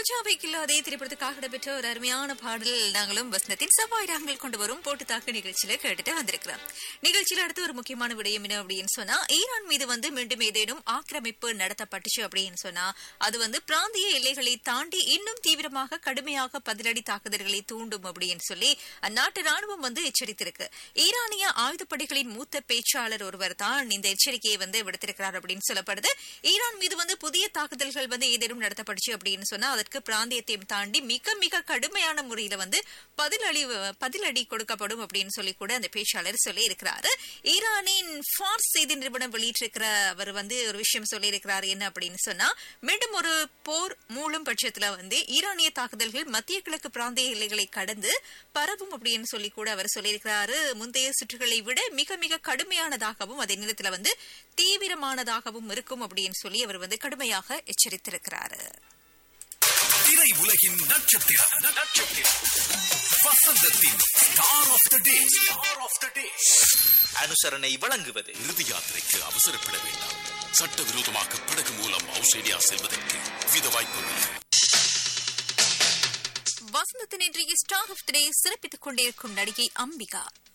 ராஜாவை கில்லாதே திரைப்படத்துக்காக இடம்பெற்ற ஒரு அருமையான பாடல் நாங்களும் வசனத்தின் செவ்வாய் ராகங்கள் கொண்டு வரும் போட்டு தாக்கு நிகழ்ச்சியில கேட்டுட்டு வந்திருக்கிறோம் நிகழ்ச்சியில அடுத்து ஒரு முக்கியமான விடயம் என்ன அப்படின்னு சொன்னா ஈரான் மீது வந்து மீண்டும் ஏதேனும் ஆக்கிரமிப்பு நடத்தப்பட்டுச்சு அப்படின்னு சொன்னா அது வந்து பிராந்திய எல்லைகளை தாண்டி இன்னும் தீவிரமாக கடுமையாக பதிலடி தாக்குதல்களை தூண்டும் அப்படின்னு சொல்லி அந்நாட்டு ராணுவம் வந்து எச்சரித்திருக்கு ஈரானிய ஆயுதப்படைகளின் மூத்த பேச்சாளர் ஒருவர் தான் இந்த எச்சரிக்கையை வந்து விடுத்திருக்கிறார் அப்படின்னு சொல்லப்படுது ஈரான் மீது வந்து புதிய தாக்குதல்கள் வந்து ஏதேனும் நடத்தப்பட்டுச்சு அப்படின்னு சொன்னா அதற்கு பிராந்தியத்தையும் தாண்டி மிக மிக கடுமையான முறையில வந்து பதிலடி பதிலடி கொடுக்கப்படும் அப்படின்னு சொல்லி கூட அந்த பேச்சாளர் சொல்லி இருக்கிறாரு ஈரானின் ஃபார்ஸ் செய்தி நிறுவனம் வெளியிட்டிருக்கிற அவர் வந்து ஒரு விஷயம் சொல்லி இருக்கிறார் என்ன அப்படின்னு சொன்னா மீண்டும் ஒரு போர் மூலம் பட்சத்துல வந்து ஈரானிய தாக்குதல்கள் மத்திய கிழக்கு பிராந்திய எல்லைகளை கடந்து பரவும் அப்படின்னு சொல்லி கூட அவர் சொல்லியிருக்கிறாரு முந்தைய சுற்றுகளை விட மிக மிக கடுமையானதாகவும் அதே நேரத்துல வந்து தீவிரமானதாகவும் இருக்கும் அப்படின்னு சொல்லி அவர் வந்து கடுமையாக எச்சரித்திருக்கிறாரு திரை உலகின் நட்சத்திரம் நட்சத்திரம் வசந்தத்தின் star of the day star of the day அனுசரணை வழங்குவது இறுதி யாத்திரைக்கு அவசரப்பட வேண்டாம் சட்டவிரோதமாக படகு மூலம் ஆஸ்திரேலியா செல்வதற்கு வித வாய்ப்புள்ளது வசந்தத்தின் இன்றைய ஸ்டார் ஆஃப் தி டே சிறப்பித்துக் கொண்டிருக்கும் நடிகை அம்பிகா